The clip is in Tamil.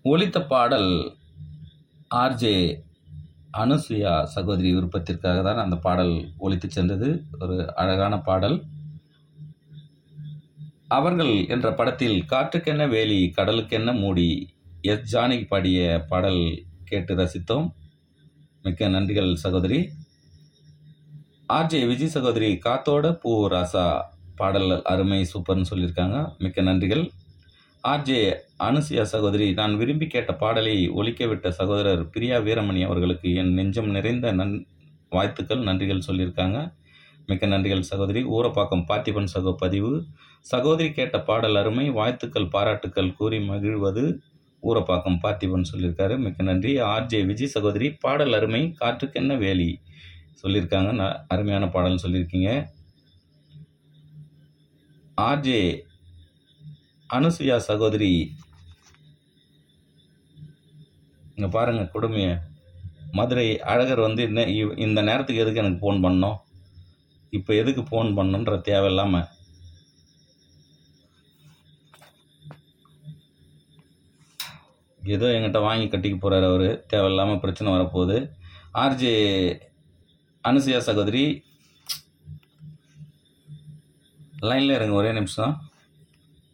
ஒலித்த பாடல் ஆர்ஜே அனுசுயா சகோதரி விருப்பத்திற்காக தான் அந்த பாடல் ஒலித்து சென்றது ஒரு அழகான பாடல் அவர்கள் என்ற படத்தில் காற்றுக்கென்ன வேலி கடலுக்கென்ன மூடி எஸ் ஜானகி பாடிய பாடல் கேட்டு ரசித்தோம் மிக்க நன்றிகள் சகோதரி ஆர்ஜே விஜய் சகோதரி காத்தோட பூ ராசா பாடல் அருமை சூப்பர்னு சொல்லியிருக்காங்க மிக்க நன்றிகள் ஆர்ஜே அனுசியா சகோதரி நான் விரும்பி கேட்ட பாடலை ஒலிக்க விட்ட சகோதரர் பிரியா வீரமணி அவர்களுக்கு என் நெஞ்சம் நிறைந்த நன் வாழ்த்துக்கள் நன்றிகள் சொல்லியிருக்காங்க மிக்க நன்றிகள் சகோதரி ஊரப்பாக்கம் பார்த்திபன் சகோ பதிவு சகோதரி கேட்ட பாடல் அருமை வாழ்த்துக்கள் பாராட்டுக்கள் கூறி மகிழ்வது ஊரப்பாக்கம் பார்த்திபன் சொல்லியிருக்காரு மிக்க நன்றி ஆர்ஜே விஜய் சகோதரி பாடல் அருமை காற்றுக்கென்ன வேலி சொல்லியிருக்காங்க ந- அருமையான பாடல் சொல்லியிருக்கீங்க ஆர்ஜே அனுசுயா சகோதரி இங்கே பாருங்க கொடுமைய மதுரை அழகர் வந்து என்ன இவ்- இந்த நேரத்துக்கு எதுக்கு எனக்கு ஃபோன் பண்ணோம் இப்போ எதுக்கு ஃபோன் பண்ணணுன்ற தேவையில்லாமல் ஏதோ என்கிட்ட வாங்கி கட்டிக்க போகிறார் அவர் தேவையில்லாமல் பிரச்சனை வரப்போகுது ஆர்ஜே அனுசுயா சகோதரி லைனில் இருங்க ஒரே நிமிஷம்